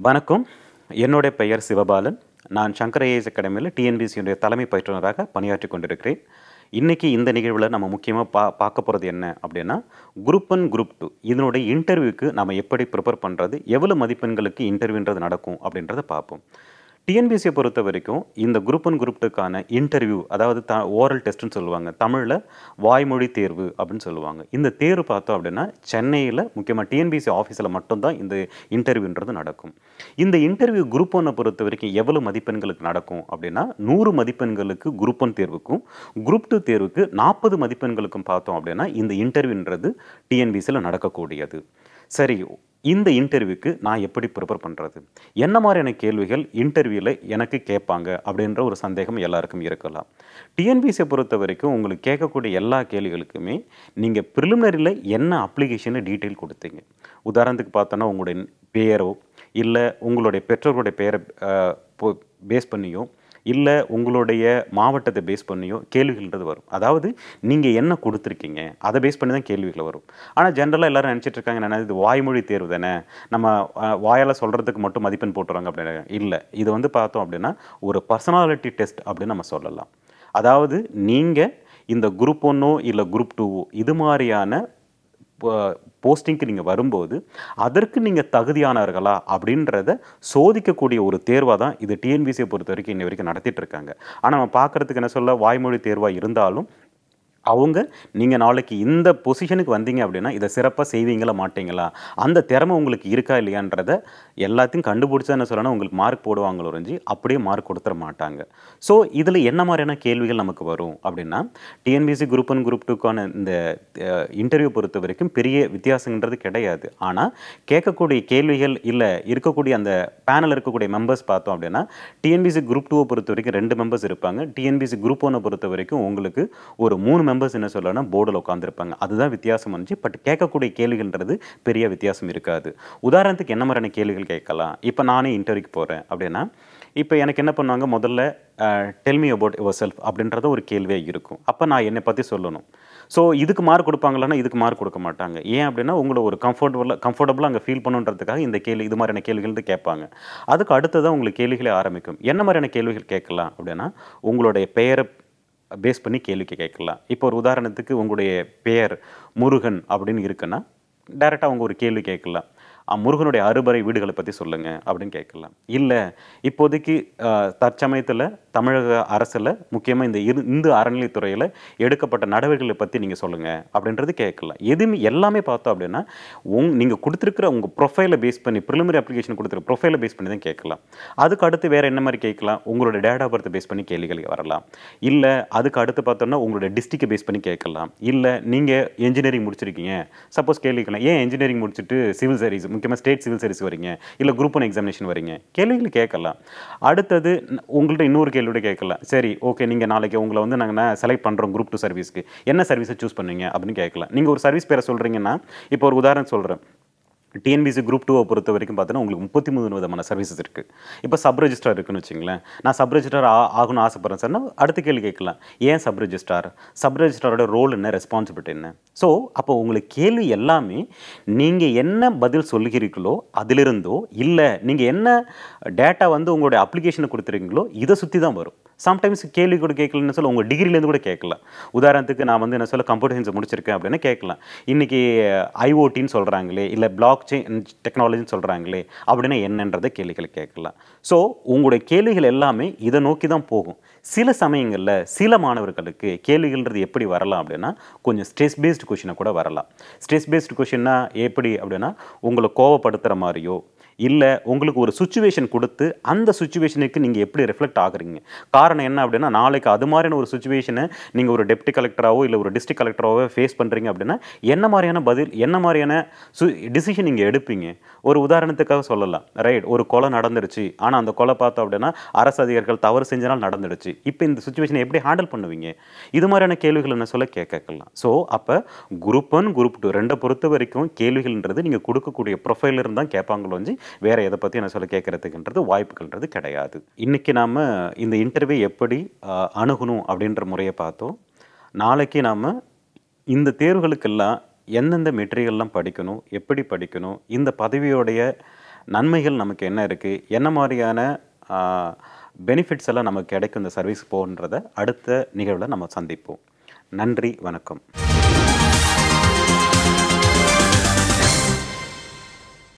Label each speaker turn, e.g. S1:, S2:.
S1: வணக்கம் என்னுடைய பெயர் சிவபாலன் நான் சங்கர ஐஏஎஸ் அகாடமியில் டிஎன்பிசியுடைய தலைமை பயிற்றுனராக பணியாற்றி கொண்டிருக்கிறேன் இன்றைக்கி இந்த நிகழ்வில் நம்ம முக்கியமாக பா பார்க்க போகிறது என்ன அப்படின்னா குரூப் ஒன் குரூப் டூ இதனுடைய இன்டர்வியூக்கு நம்ம எப்படி ப்ரிப்பேர் பண்ணுறது எவ்வளோ மதிப்பெண்களுக்கு இன்டர்வியூன்றது நடக்கும் அப்படின்றத பார்ப்போம் டிஎன்பிசியை பொறுத்த வரைக்கும் இந்த குரூப் ஒன் குரூப் டூக்கான இன்டர்வியூ அதாவது த ஓரல் டெஸ்ட்னு சொல்லுவாங்க தமிழில் வாய்மொழி தேர்வு அப்படின்னு சொல்லுவாங்க இந்த தேர்வு பார்த்தோம் அப்படின்னா சென்னையில் முக்கியமாக டிஎன்பிசி ஆஃபீஸில் மட்டும்தான் இந்த இன்டர்வியூன்றது நடக்கும் இந்த இன்டர்வியூ குரூப் ஒன்னை பொறுத்த வரைக்கும் எவ்வளவு மதிப்பெண்களுக்கு நடக்கும் அப்படின்னா நூறு மதிப்பெண்களுக்கு குரூப் ஒன் தேர்வுக்கும் குரூப் டூ தேர்வுக்கு நாற்பது மதிப்பெண்களுக்கும் பார்த்தோம் அப்படின்னா இந்த இன்டர்வியூன்றது டிஎன்பிசியில் நடக்கக்கூடியது சரி இந்த இன்டர்வியூக்கு நான் எப்படி ப்ரிப்பேர் பண்ணுறது என்ன மாதிரியான கேள்விகள் இன்டர்வியூவில் எனக்கு கேட்பாங்க அப்படின்ற ஒரு சந்தேகம் எல்லாருக்கும் இருக்கலாம் டிஎன்பிசியை பொறுத்த வரைக்கும் உங்களுக்கு கேட்கக்கூடிய எல்லா கேள்விகளுக்குமே நீங்கள் ப்ரிலிமினரியில் என்ன அப்ளிகேஷனை டீட்டெயில் கொடுத்தீங்க உதாரணத்துக்கு பார்த்தோன்னா உங்களுடைய பேரோ இல்லை உங்களுடைய பெற்றோர்களுடைய பெயரை பேஸ் பண்ணியோ இல்லை உங்களுடைய மாவட்டத்தை பேஸ் பண்ணியோ கேள்விகள்ன்றது வரும் அதாவது நீங்கள் என்ன கொடுத்துருக்கீங்க அதை பேஸ் பண்ணி தான் கேள்விகள் வரும் ஆனால் ஜென்ரலாக எல்லாரும் நினச்சிட்டு இருக்காங்க என்ன இது வாய்மொழி தேர்வு தானே நம்ம வாயால் சொல்கிறதுக்கு மட்டும் மதிப்பெண் போட்டுருவாங்க அப்படின்னு இல்லை இது வந்து பார்த்தோம் அப்படின்னா ஒரு பர்சனாலிட்டி டெஸ்ட் அப்படின்னு நம்ம சொல்லலாம் அதாவது நீங்கள் இந்த குரூப் ஒன்னோ இல்லை குரூப் டூவோ இது மாதிரியான போஸ்டிங்க்கு நீங்கள் வரும்போது அதற்கு நீங்கள் தகுதியானவர்களா அப்படின்றத சோதிக்கக்கூடிய ஒரு தேர்வாக தான் இது டிஎன்பிசியை பொறுத்த வரைக்கும் இன்ன வரைக்கும் நடத்திட்டு இருக்காங்க ஆனால் நம்ம பார்க்குறதுக்கு என்ன சொல்ல வாய்மொழி தேர்வாக இருந்தாலும் அவங்க நீங்கள் நாளைக்கு இந்த பொசிஷனுக்கு வந்தீங்க அப்படின்னா இதை சிறப்பாக செய்வீங்களா மாட்டீங்களா அந்த திறமை உங்களுக்கு இருக்கா இல்லையான்றத எல்லாத்தையும் கண்டுபிடிச்சா என்ன சொல்லணும் உங்களுக்கு மார்க் போடுவாங்களோ ஒழிஞ்சு அப்படியே மார்க் கொடுத்துட மாட்டாங்க ஸோ இதில் என்ன மாதிரியான கேள்விகள் நமக்கு வரும் அப்படின்னா டிஎன்பிசி குரூப் ஒன் குரூப் டூக்கான இந்த இன்டர்வியூ பொறுத்த வரைக்கும் பெரிய வித்தியாசங்கிறது கிடையாது ஆனால் கேட்கக்கூடிய கேள்விகள் இல்லை இருக்கக்கூடிய அந்த பேனல் இருக்கக்கூடிய மெம்பர்ஸ் பார்த்தோம் அப்படின்னா டிஎன்பிசி குரூப் டூவை பொறுத்த வரைக்கும் ரெண்டு மெம்பர்ஸ் இருப்பாங்க டிஎன்பிசி குரூப் ஒன்னை பொறுத்த வரைக்கும் உங்களுக்கு ஒரு மூணு மெம்பர்ஸ் என்ன சொல்லணும்னா போர்டில் உட்காந்துருப்பாங்க அதுதான் வித்தியாசம் வந்துச்சு பட் கேட்கக்கூடிய கேள்விகள்ன்றது பெரிய வித்தியாசம் இருக்காது உதாரணத்துக்கு என்ன மாதிரியான கேள்விகள் கேட்கலாம் இப்போ நானே இன்டர்வியூக்கு போகிறேன் அப்படின்னா இப்போ எனக்கு என்ன பண்ணுவாங்க முதல்ல டெல்மி அபவுட் யுவர் செல்ஃப் அப்படின்றத ஒரு கேள்வியாக இருக்கும் அப்போ நான் என்னை பற்றி சொல்லணும் ஸோ இதுக்கு மார்க் கொடுப்பாங்களான்னா இதுக்கு மார்க் கொடுக்க மாட்டாங்க ஏன் அப்படின்னா உங்களை ஒரு கம்ஃபர்டபுளாக கம்ஃபர்டபுளாக அங்கே ஃபீல் பண்ணுன்றதுக்காக இந்த கேள்வி இது மாதிரியான கேள்விகள் கேட்பாங்க அதுக்கு அடுத்ததான் உங்களுக்கு கேள்விகளே ஆரம்பிக்கும் என்ன மாதிரியான கேள்விகள் கேட்கலாம் அப்படின்னா உங்களுடைய பெயரை பேஸ் பண்ணி கேள்விக்கு கேட்கலாம் இப்போ ஒரு உதாரணத்துக்கு உங்களுடைய பெயர் முருகன் அப்படின்னு இருக்குன்னா டைரெக்டாக அவங்க ஒரு கேள்வி கேட்கலாம் முருகனுடைய அறுபறை வீடுகளை பற்றி சொல்லுங்கள் அப்படின்னு கேட்கலாம் இல்லை இப்போதைக்கு தற்சமயத்தில் தமிழக அரசில் முக்கியமாக இந்த இரு இந்து அறநிலைத்துறையில் எடுக்கப்பட்ட நடவடிக்கைகளை பற்றி நீங்கள் சொல்லுங்கள் அப்படின்றது கேட்கலாம் எதுவுமே எல்லாமே பார்த்தோம் அப்படின்னா உங் நீங்கள் கொடுத்துருக்கிற உங்கள் ப்ரொஃபைலை பேஸ் பண்ணி ப்ரிலிமினரி அப்ளிகேஷன் கொடுத்துருக்க ப்ரொஃபைலை பேஸ் பண்ணி தான் கேட்கலாம் அதுக்கு அடுத்து வேறு என்ன மாதிரி கேட்கலாம் உங்களோட டேட் ஆஃப் பர்த் பேஸ் பண்ணி கேள்விகள் வரலாம் இல்லை அதுக்கு அடுத்து பார்த்தோம்னா உங்களோட டிஸ்ட்ரிக்டை பேஸ் பண்ணி கேட்கலாம் இல்லை நீங்கள் என்ஜினியரிங் முடிச்சிருக்கீங்க சப்போஸ் கேள்விக்கலாம் ஏன் என்ஜினியரிங் முடிச்சுட்டு சிவில் சர்வீஸ் முக்கியமாக ஸ்டேட் சிவில் சர்வீஸ் வரீங்க இல்லை குரூப் ஒன் எக்ஸாமினேஷன் வரீங்க கேள்விகள் கேட்கலாம் அடுத்தது உங்கள்கிட்ட இன்னொரு கேள்வியோட கேட்கலாம் சரி ஓகே நீங்கள் நாளைக்கு உங்களை வந்து நாங்கள் செலக்ட் பண்ணுறோம் குரூப் டூ சர்வீஸ்க்கு என்ன சர்வீஸை சூஸ் பண்ணுவீங்க அப்படின்னு கேட்கலாம் நீங்கள் ஒரு சர்வீஸ் பேரை சொல்கிறீங்கன்னா இப்போ ஒரு உதாரணம் சொல்கிறேன் டிஎன்பிசி குரூப் டூவை பொறுத்த வரைக்கும் பார்த்தீங்கன்னா உங்களுக்கு முப்பத்தி மூணு விதமான சர்வீசஸ் இருக்குது இப்போ சப் ரெஜிஸ்டார் இருக்குன்னு வச்சுங்களேன் நான் சப் ரெஜிஸ்டார் ஆகணும்னு ஆசைப்பட்றேன் சார்னா அடுத்த கேள்வி கேட்கலாம் ஏன் சப் ரெஜிஸ்டார் சப் ரெஜிஸ்டாரோட ரோல் என்ன ரெஸ்பான்சிபிலிட்டி என்ன ஸோ அப்போ உங்களுக்கு கேள்வி எல்லாமே நீங்கள் என்ன பதில் சொல்லுகிறீர்களோ அதிலிருந்தோ இல்லை நீங்கள் என்ன டேட்டா வந்து உங்களுடைய அப்ளிகேஷனை கொடுத்துருக்கீங்களோ இதை சுற்றி தான் வரும் சம்டைம்ஸ் கேள்வி கூட கேட்கலன்னு சொல்ல உங்கள் டிகிரிலேருந்து கூட கேட்கலாம் உதாரணத்துக்கு நான் வந்து என்ன சொல்ல கம்ப்யூட்டர் சயின்ஸ் முடிச்சிருக்கேன் அப்படின்னு கேட்கலாம் இன்றைக்கி ஐஓடின்னு சொல்கிறாங்களே இல்லை பிளாக் செயின் டெக்னாலஜின்னு சொல்கிறாங்களே அப்படின்னா என்னன்றதை கேள்விகளை கேட்கலாம் ஸோ உங்களுடைய கேள்விகள் எல்லாமே இதை நோக்கி தான் போகும் சில சமயங்களில் சில மாணவர்களுக்கு கேள்விகள்ன்றது எப்படி வரலாம் அப்படின்னா கொஞ்சம் ஸ்ட்ரெஸ் பேஸ்டு கொஷினை கூட வரலாம் ஸ்ட்ரெஸ் பேஸ்டு கொஷின்னா எப்படி அப்படின்னா உங்களை கோவப்படுத்துகிற மாதிரியோ இல்லை உங்களுக்கு ஒரு சுச்சுவேஷன் கொடுத்து அந்த சுச்சுவேஷனுக்கு நீங்கள் எப்படி ரிஃப்ளெக்ட் ஆகுறீங்க காரணம் என்ன அப்படின்னா நாளைக்கு அது மாதிரியான ஒரு சுச்சுவேஷனை நீங்கள் ஒரு டெப்டி கலெக்டராகவோ இல்லை ஒரு டிஸ்ட்ரிக்ட் கலெக்டராகவோ ஃபேஸ் பண்ணுறீங்க அப்படின்னா என்ன மாதிரியான பதில் என்ன மாதிரியான சு டிசிஷன் நீங்கள் எடுப்பீங்க ஒரு உதாரணத்துக்காக சொல்லலாம் ரைட் ஒரு கொலை நடந்துருச்சு ஆனால் அந்த கொலை பார்த்தோம் அப்படின்னா அரசு அதிகாரிகள் தவறு செஞ்சனால் நடந்துடுச்சு இப்போ இந்த சுச்சுவேஷனை எப்படி ஹேண்டில் பண்ணுவீங்க இது மாதிரியான கேள்விகள் என்ன சொல்ல கேட்கலாம் ஸோ அப்போ குரூப் ஒன் குரூப் டூ ரெண்டை பொறுத்த வரைக்கும் கேள்விகள்ன்றது நீங்கள் கொடுக்கக்கூடிய ப்ரொஃபைல் இருந்தால் கேட்பாங்களோ வந்து வேற எதை பற்றி என்ன சொல்ல கேட்கறதுக்குன்றது வாய்ப்புகள்ன்றது கிடையாது இன்னைக்கு நாம் இந்த இன்டர்வியூ எப்படி அணுகணும் அப்படின்ற முறையை பார்த்தோம் நாளைக்கு நாம் இந்த தேர்வுகளுக்கெல்லாம் எந்தெந்த மெட்டீரியல்லாம் படிக்கணும் எப்படி படிக்கணும் இந்த பதவியோடைய நன்மைகள் நமக்கு என்ன இருக்குது என்ன மாதிரியான பெனிஃபிட்ஸ் எல்லாம் நமக்கு கிடைக்கும் இந்த சர்வீஸ் போன்றதை அடுத்த நிகழ்வில் நம்ம சந்திப்போம் நன்றி வணக்கம்